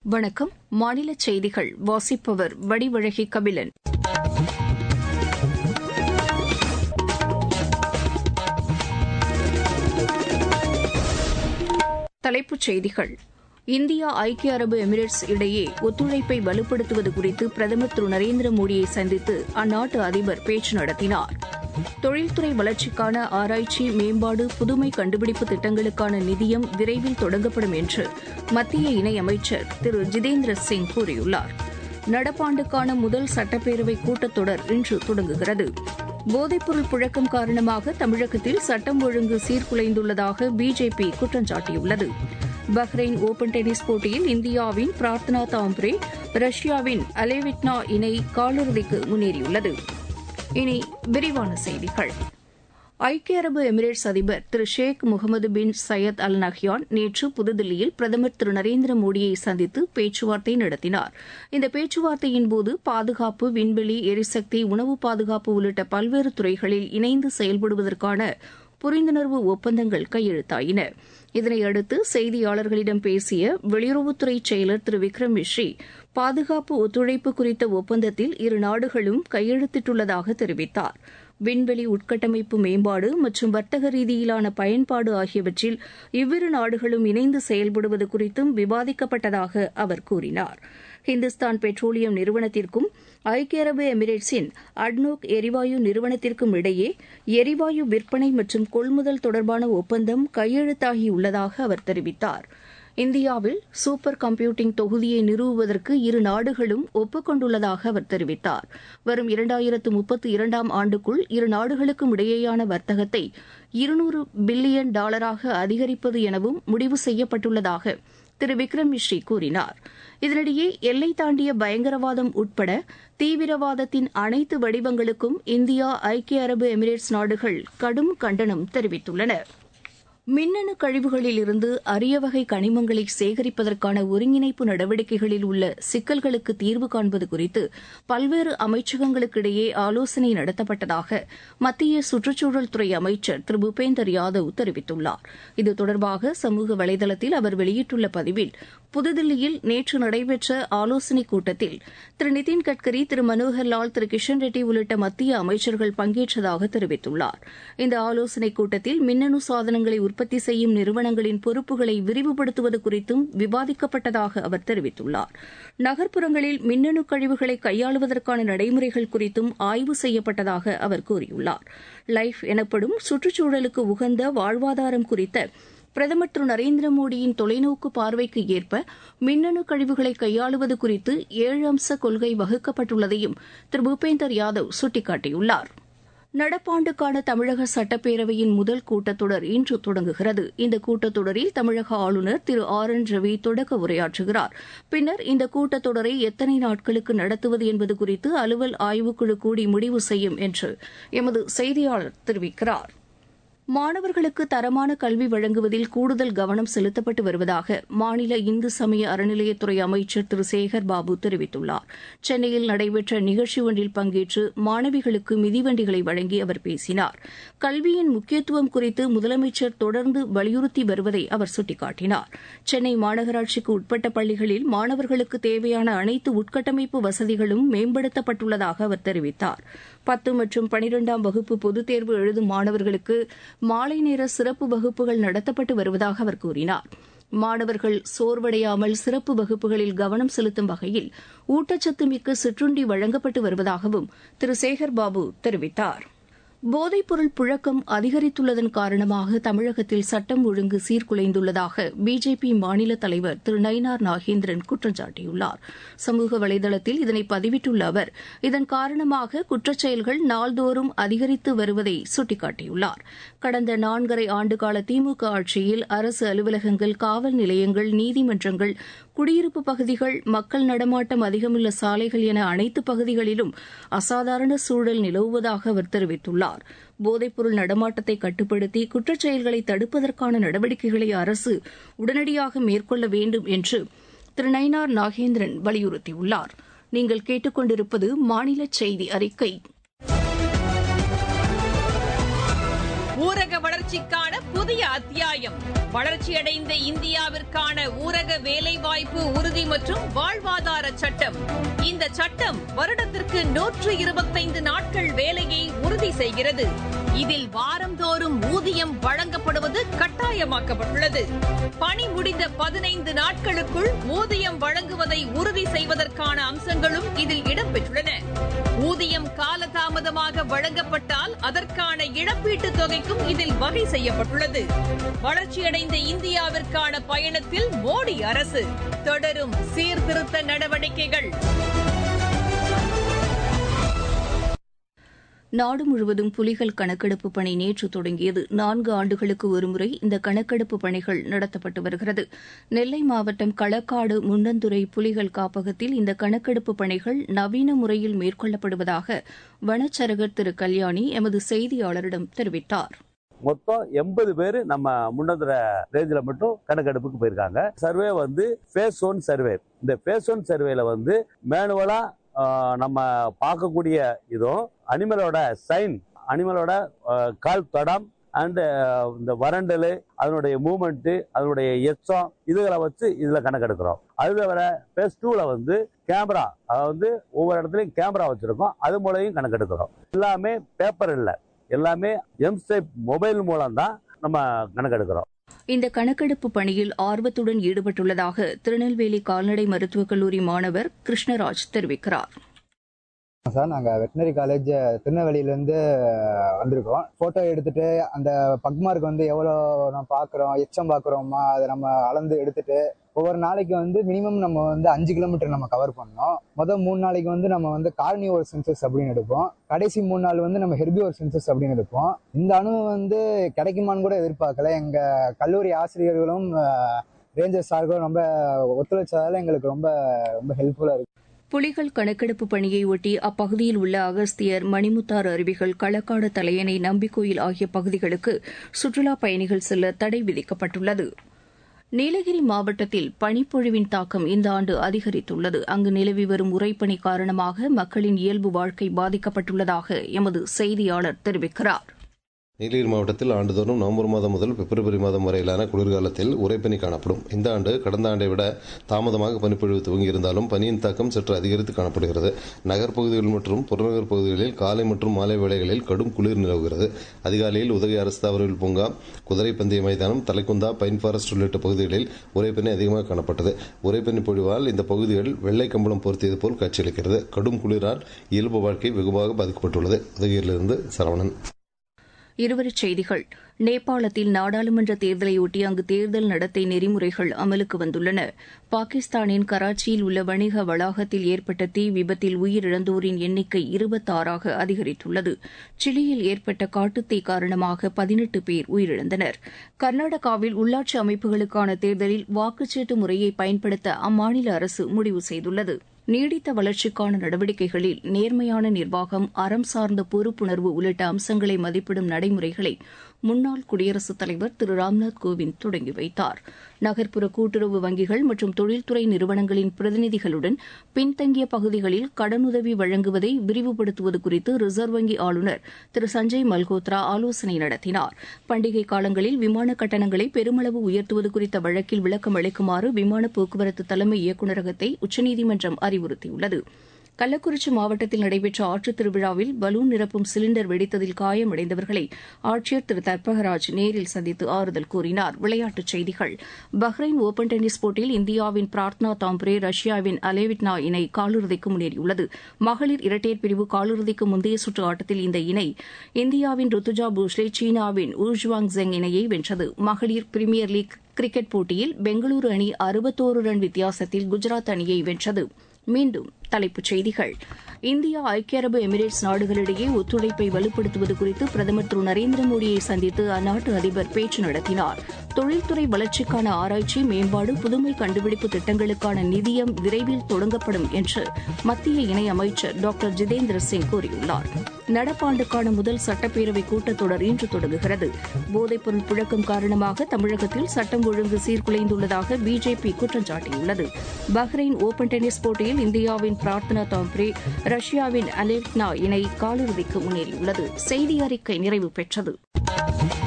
வணக்கம் மாநில செய்திகள் வாசிப்பவர் வடிவழகி கபிலன் தலைப்புச் செய்திகள் இந்தியா ஐக்கிய அரபு எமிரேட்ஸ் இடையே ஒத்துழைப்பை வலுப்படுத்துவது குறித்து பிரதமர் திரு நரேந்திர மோடியை சந்தித்து அந்நாட்டு அதிபர் பேச்சு நடத்தினார் தொழில்துறை வளர்ச்சிக்கான ஆராய்ச்சி மேம்பாடு புதுமை கண்டுபிடிப்பு திட்டங்களுக்கான நிதியம் விரைவில் தொடங்கப்படும் என்று மத்திய இணையமைச்சர் திரு ஜிதேந்திர சிங் கூறியுள்ளார் நடப்பாண்டுக்கான முதல் சட்டப்பேரவை கூட்டத்தொடர் இன்று தொடங்குகிறது போதைப்பொருள் புழக்கம் காரணமாக தமிழகத்தில் சட்டம் ஒழுங்கு சீர்குலைந்துள்ளதாக பிஜேபி குற்றம் சாட்டியுள்ளது பஹ்ரைன் ஓபன் டென்னிஸ் போட்டியில் இந்தியாவின் பிரார்த்தனா தாம்ப்ரே ரஷ்யாவின் அலேவிட்னா இணை காலிறுதிக்கு முன்னேறியுள்ளது இனி விரிவான செய்திகள் ஐக்கிய அரபு எமிரேட்ஸ் அதிபர் திரு Sheikh Mohamed bin Zayed al Nahyan நேற்று புதுதில்லியில் பிரதமர் திரு நரேந்திர மோடியை சந்தித்து பேச்சுவார்த்தை நடத்தினார் இந்த பேச்சுவார்த்தையின்போது பாதுகாப்பு விண்வெளி எரிசக்தி உணவு பாதுகாப்பு உள்ளிட்ட பல்வேறு துறைகளில் இணைந்து செயல்படுவதற்கான புரிந்துணர்வு ஒப்பந்தங்கள் கையெழுத்தாயின இதனையடுத்து செய்தியாளர்களிடம் பேசிய வெளியுறவுத்துறை செயலர் திரு விக்ரம் மிஸ்ரி பாதுகாப்பு ஒத்துழைப்பு குறித்த ஒப்பந்தத்தில் இரு நாடுகளும் கையெழுத்திட்டுள்ளதாக தெரிவித்தார் விண்வெளி உட்கட்டமைப்பு மேம்பாடு மற்றும் வர்த்தக ரீதியிலான பயன்பாடு ஆகியவற்றில் இவ்விரு நாடுகளும் இணைந்து செயல்படுவது குறித்தும் விவாதிக்கப்பட்டதாக அவர் கூறினார் ஹிந்துஸ்தான் பெட்ரோலியம் நிறுவனத்திற்கும் ஐக்கிய அரபு எமிரேட்ஸின் அட்னோக் எரிவாயு நிறுவனத்திற்கும் இடையே எரிவாயு விற்பனை மற்றும் கொள்முதல் தொடர்பான ஒப்பந்தம் கையெழுத்தாகியுள்ளதாக அவர் தெரிவித்தார் இந்தியாவில் சூப்பர் கம்ப்யூட்டிங் தொகுதியை நிறுவுவதற்கு இரு நாடுகளும் ஒப்புக் அவர் தெரிவித்தார் வரும் இரண்டாயிரத்து முப்பத்தி இரண்டாம் ஆண்டுக்குள் இரு நாடுகளுக்கும் இடையேயான வர்த்தகத்தை இருநூறு பில்லியன் டாலராக அதிகரிப்பது எனவும் முடிவு செய்யப்பட்டுள்ளதாக திரு விக்ரம் மிஸ்ரி கூறினார் இதனிடையே எல்லை தாண்டிய பயங்கரவாதம் உட்பட தீவிரவாதத்தின் அனைத்து வடிவங்களுக்கும் இந்தியா ஐக்கிய அரபு எமிரேட்ஸ் நாடுகள் கடும் கண்டனம் தெரிவித்துள்ளன மின்னணு கழிவுகளில் இருந்து அரிய வகை கனிமங்களை சேகரிப்பதற்கான ஒருங்கிணைப்பு நடவடிக்கைகளில் உள்ள சிக்கல்களுக்கு தீர்வு காண்பது குறித்து பல்வேறு அமைச்சகங்களுக்கிடையே ஆலோசனை நடத்தப்பட்டதாக மத்திய சுற்றுச்சூழல் துறை அமைச்சர் திரு பூபேந்தர் யாதவ் தெரிவித்துள்ளார் இது தொடர்பாக சமூக வலைதளத்தில் அவர் வெளியிட்டுள்ள பதிவில் புதுதில்லியில் நேற்று நடைபெற்ற ஆலோசனைக் கூட்டத்தில் திரு நிதின் கட்கரி திரு மனோகர் லால் திரு கிஷன் ரெட்டி உள்ளிட்ட மத்திய அமைச்சர்கள் பங்கேற்றதாக தெரிவித்துள்ளார் இந்த ஆலோசனைக் கூட்டத்தில் மின்னணு சாதனங்களை உற்பத்தி செய்யும் நிறுவனங்களின் பொறுப்புகளை விரிவுபடுத்துவது குறித்தும் விவாதிக்கப்பட்டதாக அவர் தெரிவித்துள்ளார் நகர்ப்புறங்களில் மின்னணு கழிவுகளை கையாளுவதற்கான நடைமுறைகள் குறித்தும் ஆய்வு செய்யப்பட்டதாக அவர் கூறியுள்ளார் லைஃப் எனப்படும் சுற்றுச்சூழலுக்கு உகந்த வாழ்வாதாரம் குறித்த பிரதமர் திரு நரேந்திர மோடியின் தொலைநோக்கு பார்வைக்கு ஏற்ப மின்னணு கழிவுகளை கையாளுவது குறித்து ஏழு அம்ச கொள்கை வகுக்கப்பட்டுள்ளதையும் திரு பூபேந்தர் யாதவ் சுட்டிக்காட்டியுள்ளார் நடப்பாண்டுக்கான தமிழக சட்டப்பேரவையின் முதல் கூட்டத்தொடர் இன்று தொடங்குகிறது இந்த கூட்டத்தொடரில் தமிழக ஆளுநர் திரு ஆர் என் ரவி தொடக்க உரையாற்றுகிறார் பின்னர் இந்த கூட்டத்தொடரை எத்தனை நாட்களுக்கு நடத்துவது என்பது குறித்து அலுவல் ஆய்வுக்குழு கூடி முடிவு செய்யும் என்று எமது செய்தியாளர் தெரிவிக்கிறார் மாணவர்களுக்கு தரமான கல்வி வழங்குவதில் கூடுதல் கவனம் செலுத்தப்பட்டு வருவதாக மாநில இந்து சமய அறநிலையத்துறை அமைச்சர் திரு சேகர் பாபு தெரிவித்துள்ளார் சென்னையில் நடைபெற்ற நிகழ்ச்சி ஒன்றில் பங்கேற்று மாணவிகளுக்கு மிதிவண்டிகளை வழங்கி அவர் பேசினார் கல்வியின் முக்கியத்துவம் குறித்து முதலமைச்சர் தொடர்ந்து வலியுறுத்தி வருவதை அவர் சுட்டிக்காட்டினார் சென்னை மாநகராட்சிக்கு உட்பட்ட பள்ளிகளில் மாணவர்களுக்கு தேவையான அனைத்து உட்கட்டமைப்பு வசதிகளும் மேம்படுத்தப்பட்டுள்ளதாக அவர் தெரிவித்தார் பத்து மற்றும் பனிரெண்டாம் வகுப்பு பொதுத் தேர்வு எழுதும் மாணவர்களுக்கு மாலை நேர சிறப்பு வகுப்புகள் நடத்தப்பட்டு வருவதாக அவர் கூறினார் மாணவர்கள் சோர்வடையாமல் சிறப்பு வகுப்புகளில் கவனம் செலுத்தும் வகையில் ஊட்டச்சத்து மிக்க சிற்றுண்டி வழங்கப்பட்டு வருவதாகவும் திரு சேகர் பாபு தெரிவித்தார் போதைப்பொருள் புழக்கம் அதிகரித்துள்ளதன் காரணமாக தமிழகத்தில் சட்டம் ஒழுங்கு சீர்குலைந்துள்ளதாக பிஜேபி மாநில தலைவர் திரு நயினார் நாகேந்திரன் குற்றம் சாட்டியுள்ளார் சமூக வலைதளத்தில் இதனை பதிவிட்டுள்ள அவர் இதன் காரணமாக குற்றச்செயல்கள் நாள்தோறும் அதிகரித்து வருவதை சுட்டிக்காட்டியுள்ளார் கடந்த நான்கரை ஆண்டுகால திமுக ஆட்சியில் அரசு அலுவலகங்கள் காவல் நிலையங்கள் நீதிமன்றங்கள் குடியிருப்பு பகுதிகள் மக்கள் நடமாட்டம் அதிகமுள்ள சாலைகள் என அனைத்து பகுதிகளிலும் அசாதாரண சூழல் நிலவுவதாக அவர் தெரிவித்துள்ளார் போதைப்பொருள் நடமாட்டத்தை கட்டுப்படுத்தி குற்றச்செயல்களை தடுப்பதற்கான நடவடிக்கைகளை அரசு உடனடியாக மேற்கொள்ள வேண்டும் என்று திரு நயினார் நாகேந்திரன் வலியுறுத்தியுள்ளார் நீங்கள் கேட்டுக்கொண்டிருப்பது மாநில செய்தி அறிக்கை ஊரக வளர்ச்சிக்கான புதிய அத்தியாயம் வளர்ச்சியடைந்த இந்தியாவிற்கான ஊரக வேலைவாய்ப்பு உறுதி மற்றும் வாழ்வாதார சட்டம் இந்த சட்டம் வருடத்திற்கு நூற்று இருபத்தைந்து நாட்கள் வேலையை உறுதி செய்கிறது இதில் வாரந்தோறும் ஊதியம் வழங்கப்படுவது கட்டாயமாக்கப்பட்டுள்ளது பணி முடிந்த பதினைந்து நாட்களுக்குள் ஊதியம் வழங்குவதை உறுதி செய்வதற்கான அம்சங்களும் இதில் இடம்பெற்றுள்ளன ஊதியம் காலதாமதமாக வழங்கப்பட்டால் அதற்கான இழப்பீட்டுத் தொகைக்கும் இதில் வகை செய்யப்பட்டுள்ளது வளர்ச்சியடைந்த இந்தியாவிற்கான பயணத்தில் மோடி அரசு தொடரும் சீர்திருத்த நடவடிக்கைகள் நாடு முழுவதும் புலிகள் கணக்கெடுப்பு பணி நேற்று தொடங்கியது நான்கு ஆண்டுகளுக்கு ஒருமுறை இந்த கணக்கெடுப்பு பணிகள் நடத்தப்பட்டு வருகிறது நெல்லை மாவட்டம் களக்காடு முண்டந்துறை புலிகள் காப்பகத்தில் இந்த கணக்கெடுப்பு பணிகள் நவீன முறையில் மேற்கொள்ளப்படுவதாக வனச்சரகர் திரு கல்யாணி எமது செய்தியாளரிடம் தெரிவித்தார் மொத்தம் எண்பது பேர் நம்ம முன்னதுரை ரேஞ்சில் மட்டும் கணக்கெடுப்புக்கு போயிருக்காங்க சர்வே வந்து ஃபேஸ் ஒன் சர்வே இந்த ஃபேஸ் ஒன் சர்வேல வந்து மேனுவலா நம்ம பார்க்கக்கூடிய இதுவும் அனிமலோட சைன் அனிமலோட கால் தடம் அண்டு இந்த வறண்டல் அதனுடைய மூமெண்ட்டு அதனுடைய எச்சம் இதுகளை வச்சு இதில் கணக்கெடுக்கிறோம் அது தவிர ஃபேஸ் டூவில் வந்து கேமரா அதாவது ஒவ்வொரு இடத்துலையும் கேமரா வச்சுருக்கோம் அது மூலையும் கணக்கெடுக்கிறோம் எல்லாமே பேப்பர் இல்லை எல்லாமே எம்ஸ்டைப் மொபைல் மூலம் தான் நம்ம கணக்கெடுக்கிறோம் இந்த கணக்கெடுப்பு பணியில் ஆர்வத்துடன் ஈடுபட்டுள்ளதாக திருநெல்வேலி கால்நடை மருத்துவக் கல்லூரி மாணவர் கிருஷ்ணராஜ் தெரிவிக்கிறார் சார் நாங்கள் வெட்டினரி காலேஜ் திருநெல்வேலியிலேருந்து வந்திருக்கோம் ஃபோட்டோ எடுத்துட்டு அந்த பக்மார்க் வந்து எவ்வளோ நம்ம பார்க்குறோம் எச்சம் பார்க்குறோமா அதை நம்ம அளந்து எடுத்துட்டு ஒவ்வொரு நாளைக்கு வந்து மினிமம் நம்ம வந்து அஞ்சு கிலோமீட்டர் நம்ம கவர் பண்ணோம் மொதல் மூணு நாளைக்கு வந்து நம்ம வந்து கார்னியோர் சென்சஸ் அப்படின்னு எடுப்போம் கடைசி மூணு நாள் வந்து நம்ம ஹெர்பியோர் சென்சஸ் அப்படின்னு எடுப்போம் இந்த அணு வந்து கிடைக்குமான்னு கூட எதிர்பார்க்கல எங்கள் கல்லூரி ஆசிரியர்களும் ரேஞ்சர் சார்களும் ரொம்ப ஒத்துழைச்சதால எங்களுக்கு ரொம்ப ரொம்ப ஹெல்ப்ஃபுல்லாக இருக்கு புலிகள் கணக்கெடுப்பு பணியை ஒட்டி அப்பகுதியில் உள்ள அகஸ்தியர் மணிமுத்தாறு அருவிகள் களக்காடு தலையணை நம்பிக்கோயில் ஆகிய பகுதிகளுக்கு சுற்றுலாப் பயணிகள் செல்ல தடை விதிக்கப்பட்டுள்ளது நீலகிரி மாவட்டத்தில் பனிப்பொழிவின் தாக்கம் இந்த ஆண்டு அதிகரித்துள்ளது அங்கு நிலவி வரும் உறைபனி காரணமாக மக்களின் இயல்பு வாழ்க்கை பாதிக்கப்பட்டுள்ளதாக எமது செய்தியாளர் தெரிவிக்கிறார் நீலகிரி மாவட்டத்தில் ஆண்டுதோறும் நவம்பர் மாதம் முதல் பிப்ரவரி மாதம் வரையிலான குளிர்காலத்தில் உறைபனி காணப்படும் இந்த ஆண்டு கடந்த ஆண்டை விட தாமதமாக பனிப்பொழிவு துவங்கியிருந்தாலும் பனியின் தாக்கம் சற்று அதிகரித்து காணப்படுகிறது நகர்ப்பகுதிகள் மற்றும் புறநகர் பகுதிகளில் காலை மற்றும் மாலை வேளைகளில் கடும் குளிர் நிலவுகிறது அதிகாலையில் உதகை அரசு தாவரவியல் பூங்கா குதிரை பந்தய மைதானம் தலைக்குந்தா பைன் ஃபாரஸ்ட் உள்ளிட்ட பகுதிகளில் உறைப்பனி அதிகமாக காணப்பட்டது உறைப்பனி பொழிவால் இந்த பகுதிகள் வெள்ளை கம்பளம் பொருத்தியது போல் காட்சியளிக்கிறது கடும் குளிரால் இயல்பு வாழ்க்கை வெகுவாக பாதிக்கப்பட்டுள்ளது உதகையிலிருந்து சரவணன் இருவரிச் செய்திகள் நேபாளத்தில் நாடாளுமன்ற தேர்தலையொட்டி அங்கு தேர்தல் நடத்தை நெறிமுறைகள் அமலுக்கு வந்துள்ளன பாகிஸ்தானின் கராச்சியில் உள்ள வணிக வளாகத்தில் ஏற்பட்ட தீ விபத்தில் உயிரிழந்தோரின் எண்ணிக்கை இருபத்தாறாக அதிகரித்துள்ளது சிலியில் ஏற்பட்ட காட்டுத்தீ காரணமாக பதினெட்டு பேர் உயிரிழந்தனர் கர்நாடகாவில் உள்ளாட்சி அமைப்புகளுக்கான தேர்தலில் வாக்குச்சீட்டு முறையை பயன்படுத்த அம்மாநில அரசு முடிவு செய்துள்ளது நீடித்த வளர்ச்சிக்கான நடவடிக்கைகளில் நேர்மையான நிர்வாகம் அறம் சார்ந்த பொறுப்புணர்வு உள்ளிட்ட அம்சங்களை மதிப்பிடும் நடைமுறைகளை முன்னாள் குடியரசுத் தலைவர் திரு ராம்நாத் கோவிந்த் தொடங்கி வைத்தார் நகர்ப்புற கூட்டுறவு வங்கிகள் மற்றும் தொழில்துறை நிறுவனங்களின் பிரதிநிதிகளுடன் பின்தங்கிய பகுதிகளில் கடனுதவி வழங்குவதை விரிவுபடுத்துவது குறித்து ரிசர்வ் வங்கி ஆளுநர் திரு சஞ்சய் மல்ஹோத்ரா ஆலோசனை நடத்தினார் பண்டிகை காலங்களில் விமான கட்டணங்களை பெருமளவு உயர்த்துவது குறித்த வழக்கில் விளக்கம் அளிக்குமாறு விமான போக்குவரத்து தலைமை இயக்குநரகத்தை உச்சநீதிமன்றம் அறிவுறுத்தியுள்ளது கள்ளக்குறிச்சி மாவட்டத்தில் நடைபெற்ற ஆற்றுத் திருவிழாவில் பலூன் நிரப்பும் சிலிண்டர் வெடித்ததில் காயமடைந்தவர்களை ஆட்சியர் திரு தர்பகராஜ் நேரில் சந்தித்து ஆறுதல் கூறினார் விளையாட்டுச் செய்திகள் பஹ்ரைன் ஓபன் டென்னிஸ் போட்டியில் இந்தியாவின் பிரார்த்னா தாம்பரே ரஷ்யாவின் அலேவிட்னா இணை காலிறுதிக்கு முன்னேறியுள்ளது மகளிர் இரட்டையர் பிரிவு காலிறுதிக்கு முந்தைய சுற்று ஆட்டத்தில் இந்த இணை இந்தியாவின் ருத்துஜா பூஷ்லே சீனாவின் ஊஜ்வாங் ஜெங் இணையை வென்றது மகளிர் பிரீமியர் லீக் கிரிக்கெட் போட்டியில் பெங்களூரு அணி அறுபத்தோரு ரன் வித்தியாசத்தில் குஜராத் அணியை வென்றது மீண்டும் தலைப்புச் செய்திகள் இந்தியா ஐக்கிய அரபு எமிரேட்ஸ் நாடுகளிடையே ஒத்துழைப்பை வலுப்படுத்துவது குறித்து பிரதமர் திரு நரேந்திர மோடியை சந்தித்து அந்நாட்டு அதிபர் பேச்சு நடத்தினார் தொழில்துறை வளர்ச்சிக்கான ஆராய்ச்சி மேம்பாடு புதுமை கண்டுபிடிப்பு திட்டங்களுக்கான நிதியம் விரைவில் தொடங்கப்படும் என்று மத்திய இணையமைச்சர் டாக்டர் ஜிதேந்திர சிங் கூறியுள்ளார் நடப்பாண்டுக்கான முதல் சட்டப்பேரவை கூட்டத்தொடர் இன்று தொடங்குகிறது போதைப்பொருள் புழக்கம் காரணமாக தமிழகத்தில் சட்டம் ஒழுங்கு சீர்குலைந்துள்ளதாக பிஜேபி குற்றம் சாட்டியுள்ளது பஹ்ரைன் ஓபன் டென்னிஸ் போட்டியில் இந்தியாவின் பிரார்த்தனா தாம்ப்ரே ரஷ்யாவின் அலெக்னா இணை காலிறுதிக்கு முன்னேறியுள்ளது செய்தி அறிக்கை நிறைவு பெற்றது